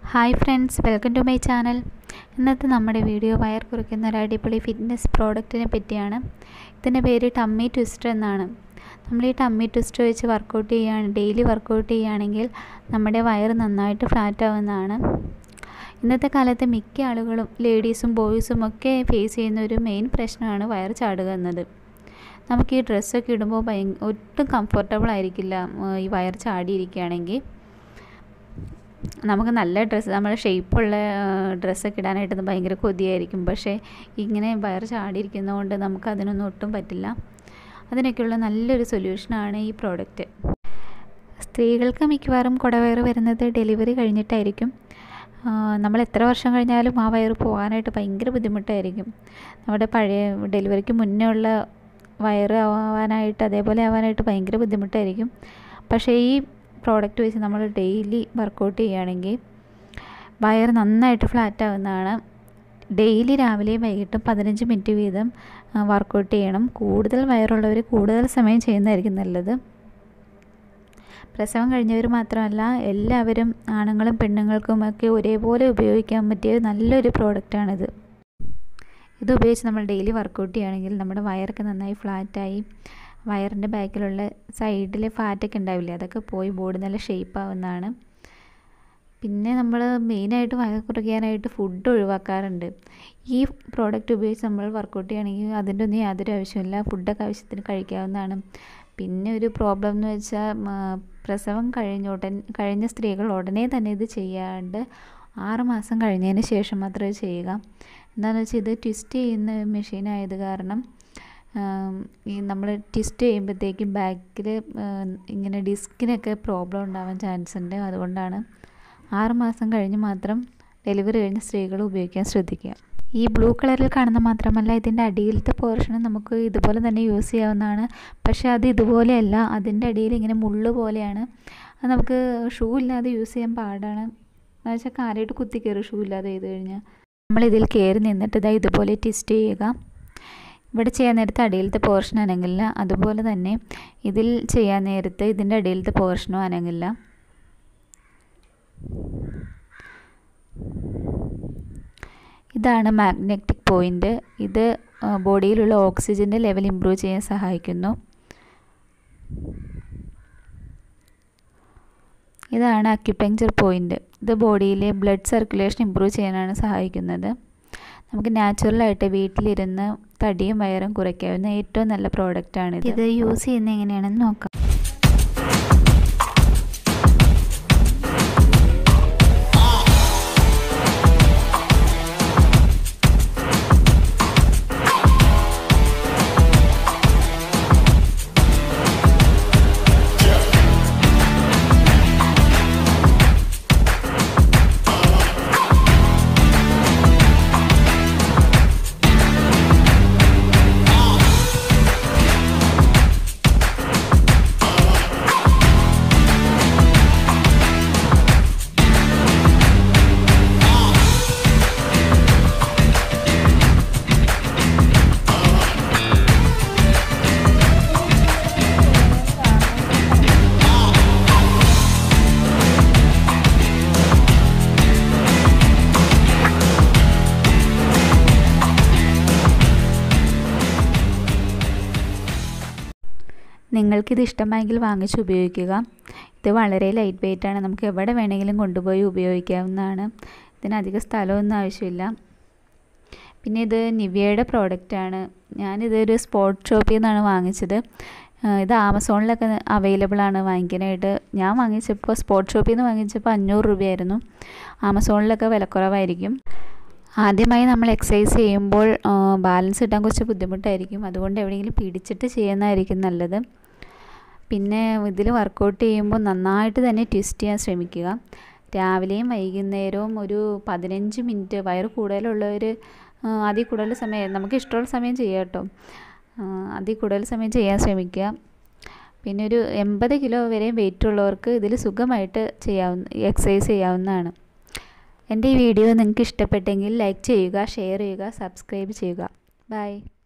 hi friends welcome to my channel ഇന്നത്തെ നമ്മുടെ video wire കുറയ്ക്കുന്ന ഒരു അടിപൊളി ഫിറ്റ്നസ് പ്രോഡക്റ്റിനെ പറ്റിയാണ് ഇതിൻ്റെ പേര് ടമ്മി ട്വിസ്റ്റർ എന്നാണ് നമ്മൾ ഈ ടമ്മി ട്വിസ്റ്റർ വെച്ച് വർക്കൗട്ട് ചെയ്യുകയാണ് ഡെയിലി വർക്കൗട്ട് ചെയ്യുകയാണെങ്കിൽ നമ്മുടെ വയർ നന്നായിട്ട് ഫ്ലാറ്റ് ആവുന്നതാണ് ഇന്നത്തെ കാലത്ത് മിക്ക ആളുകളും ലേഡീസും ബോയ്സും ഒക്കെ ഫേസ് ചെയ്യുന്ന ഒരു മെയിൻ പ്രശ്നമാണ് വയർ ചാടുക എന്നത് നമുക്ക് ഈ ഡ്രസ്സൊക്കെ ഇടുമ്പോൾ ഭയ ഒട്ടും കംഫർട്ടബിൾ ആയിരിക്കില്ല ഈ വയർ ചാടിയിരിക്കുകയാണെങ്കിൽ നമുക്ക് നല്ല ഡ്രസ്സ് നമ്മുടെ ഷേപ്പുള്ള ഡ്രസ്സൊക്കെ ഇടാനായിട്ട് ഭയങ്കര കൊതിയായിരിക്കും പക്ഷേ ഇങ്ങനെ വയർ ചാടിയിരിക്കുന്നതുകൊണ്ട് നമുക്ക് അതിനൊന്നും ഒട്ടും പറ്റില്ല അതിനൊക്കെയുള്ള നല്ലൊരു സൊല്യൂഷനാണ് ഈ പ്രോഡക്റ്റ് സ്ത്രീകൾക്ക് മിക്കവാറും കുടവയർ വരുന്നത് ഡെലിവറി കഴിഞ്ഞിട്ടായിരിക്കും നമ്മൾ എത്ര വർഷം കഴിഞ്ഞാലും ആ വയറ് പോകാനായിട്ട് ഭയങ്കര ബുദ്ധിമുട്ടായിരിക്കും നമ്മുടെ പഴയ ഡെലിവറിക്ക് മുന്നേ ഉള്ള വയറ് ആവാനായിട്ട് അതേപോലെ ആവാനായിട്ട് ഭയങ്കര ബുദ്ധിമുട്ടായിരിക്കും പക്ഷേ ഈ പ്രോഡക്റ്റ് വെച്ച് നമ്മൾ ഡെയിലി വർക്കൗട്ട് ചെയ്യുകയാണെങ്കിൽ വയർ നന്നായിട്ട് ഫ്ലാറ്റ് ആവുന്നതാണ് ഡെയിലി രാവിലെയും വൈകിട്ടും പതിനഞ്ച് മിനിറ്റ് വീതം വർക്കൗട്ട് ചെയ്യണം കൂടുതൽ വയറുള്ളവർ കൂടുതൽ സമയം ചെയ്യുന്നതായിരിക്കും നല്ലത് പ്രസവം കഴിഞ്ഞവർ മാത്രമല്ല എല്ലാവരും ആണുങ്ങളും പെണ്ണുങ്ങൾക്കും ഒക്കെ ഒരേപോലെ ഉപയോഗിക്കാൻ പറ്റിയ നല്ലൊരു പ്രോഡക്റ്റാണിത് ഇത് ഉപയോഗിച്ച് നമ്മൾ ഡെയിലി വർക്കൗട്ട് ചെയ്യുകയാണെങ്കിൽ നമ്മുടെ വയറൊക്കെ നന്നായി ഫ്ലാറ്റായി വയറിൻ്റെ ബാക്കിലുള്ള സൈഡിൽ ഫാറ്റൊക്കെ ഉണ്ടാവില്ലേ അതൊക്കെ പോയി ബോഡി നല്ല ഷേപ്പ് ആവുന്നതാണ് പിന്നെ നമ്മൾ മെയിനായിട്ട് വയർ കുറയ്ക്കാനായിട്ട് ഫുഡ് ഒഴിവാക്കാറുണ്ട് ഈ പ്രോഡക്റ്റ് ഉപയോഗിച്ച് നമ്മൾ വർക്കൗട്ട് ചെയ്യുകയാണെങ്കിൽ അതിൻ്റെ ഒന്നും യാതൊരു ആവശ്യമില്ല ഫുഡൊക്കെ ആവശ്യത്തിന് കഴിക്കാവുന്നതാണ് പിന്നെ ഒരു പ്രോബ്ലം എന്ന് വെച്ചാൽ പ്രസവം കഴിഞ്ഞ ഉടൻ കഴിഞ്ഞ സ്ത്രീകൾ ഉടനെ തന്നെ ഇത് ചെയ്യാണ്ട് ആറ് മാസം കഴിഞ്ഞതിന് ശേഷം മാത്രമേ ചെയ്യുക എന്താണെന്ന് വെച്ചാൽ ഇത് ട്വിസ്റ്റ് ചെയ്യുന്ന മെഷീൻ ആയത് കാരണം ഈ നമ്മൾ ട്വിസ്റ്റ് ചെയ്യുമ്പോഴത്തേക്കും ബാക്കിൽ ഇങ്ങനെ ഡിസ്കിനൊക്കെ പ്രോബ്ലം ഉണ്ടാവാൻ ചാൻസ് ഉണ്ട് അതുകൊണ്ടാണ് ആറ് മാസം കഴിഞ്ഞ് മാത്രം ഡെലിവറി കഴിഞ്ഞ സ്ത്രീകൾ ഉപയോഗിക്കാൻ ശ്രദ്ധിക്കുക ഈ ബ്ലൂ കളറിൽ കാണുന്ന മാത്രമല്ല ഇതിൻ്റെ അടിയിലത്തെ പോർഷൻ നമുക്ക് ഇതുപോലെ തന്നെ യൂസ് ചെയ്യാവുന്നതാണ് പക്ഷേ അത് ഇതുപോലെയല്ല അതിൻ്റെ അടിയിൽ ഇങ്ങനെ മുള്ള് പോലെയാണ് അത് നമുക്ക് ഷൂ ഇല്ലാതെ യൂസ് ചെയ്യാൻ പാടാണ് എന്ന് വെച്ചാൽ കാലായിട്ട് കുത്തി കയറി ഷൂ ഇല്ലാതെ ചെയ്ത് കഴിഞ്ഞാൽ നമ്മൾ ഇതിൽ കയറി നിന്നിട്ട് ഇതാ ഇതുപോലെ ട്വിസ്റ്റ് ചെയ്യുക ഇവിടെ ചെയ്യാൻ നേരത്ത് അടിയിലത്തെ പോർഷൻ അനങ്ങില്ല അതുപോലെ തന്നെ ഇതിൽ ചെയ്യാൻ നേരത്ത് ഇതിൻ്റെ അടിയിലത്തെ പോർഷനും അനങ്ങില്ല ഇതാണ് മാഗ്നറ്റിക് പോയിൻ്റ് ഇത് ബോഡിയിലുള്ള ഓക്സിജൻ്റെ ലെവൽ ഇമ്പ്രൂവ് ചെയ്യാൻ സഹായിക്കുന്നു ഇതാണ് അക്യുപങ്ചർ പോയിൻ്റ് ഇത് ബോഡിയിലെ ബ്ലഡ് സർക്കുലേഷൻ ഇമ്പ്രൂവ് ചെയ്യാനാണ് സഹായിക്കുന്നത് നമുക്ക് നാച്ചുറലായിട്ട് വീട്ടിലിരുന്ന് തടിയും വയറും കുറയ്ക്കാവുന്ന ഏറ്റവും നല്ല പ്രോഡക്റ്റാണ് ഇത് യൂസ് ചെയ്യുന്നത് എങ്ങനെയാണെന്ന് നോക്കാം നിങ്ങൾക്കിത് ഇഷ്ടമായെങ്കിൽ വാങ്ങിച്ച് ഉപയോഗിക്കുക ഇത് വളരെ ലൈറ്റ് വെയിറ്റ് ആണ് നമുക്ക് എവിടെ വേണമെങ്കിലും കൊണ്ടുപോയി ഉപയോഗിക്കാവുന്നതാണ് ഇതിന് അധിക സ്ഥലമൊന്നും ആവശ്യമില്ല പിന്നെ ഇത് നിവിയയുടെ പ്രോഡക്റ്റാണ് ഞാനിതൊരു സ്പോർട്സ് ഷോപ്പിൽ നിന്നാണ് വാങ്ങിച്ചത് ഇത് ആമസോണിലൊക്കെ അവൈലബിൾ ആണ് വാങ്ങിക്കാനായിട്ട് ഞാൻ വാങ്ങിച്ചപ്പോൾ സ്പോർട്സ് ഷോപ്പിൽ നിന്ന് വാങ്ങിച്ചപ്പോൾ അഞ്ഞൂറ് രൂപയായിരുന്നു ആമസോണിലൊക്കെ വിലക്കുറവായിരിക്കും ആദ്യമായി നമ്മൾ എക്സസൈസ് ചെയ്യുമ്പോൾ ബാലൻസ് കിട്ടാൻ കുറച്ച് ബുദ്ധിമുട്ടായിരിക്കും അതുകൊണ്ട് എവിടെയെങ്കിലും പിടിച്ചിട്ട് ചെയ്യുന്നതായിരിക്കും നല്ലത് പിന്നെ ഇതിൽ വർക്കൗട്ട് ചെയ്യുമ്പോൾ നന്നായിട്ട് തന്നെ ട്വിസ്റ്റ് ചെയ്യാൻ ശ്രമിക്കുക രാവിലെയും വൈകുന്നേരവും ഒരു പതിനഞ്ച് മിനിറ്റ് വയറ് കൂടുതലുള്ളവർ അതിൽ കൂടുതൽ സമയം നമുക്ക് ഇഷ്ടമുള്ള സമയം ചെയ്യാം കേട്ടോ അതിൽ കൂടുതൽ സമയം ചെയ്യാൻ ശ്രമിക്കുക പിന്നെ ഒരു എൺപത് കിലോ വരെ വെയിറ്റ് ഉള്ളവർക്ക് ഇതിൽ സുഖമായിട്ട് ചെയ്യാവുന്ന എക്സസൈസ് ചെയ്യാവുന്നതാണ് എൻ്റെ ഈ വീഡിയോ നിങ്ങൾക്ക് ഇഷ്ടപ്പെട്ടെങ്കിൽ ലൈക്ക് ചെയ്യുക ഷെയർ ചെയ്യുക സബ്സ്ക്രൈബ് ചെയ്യുക ബൈ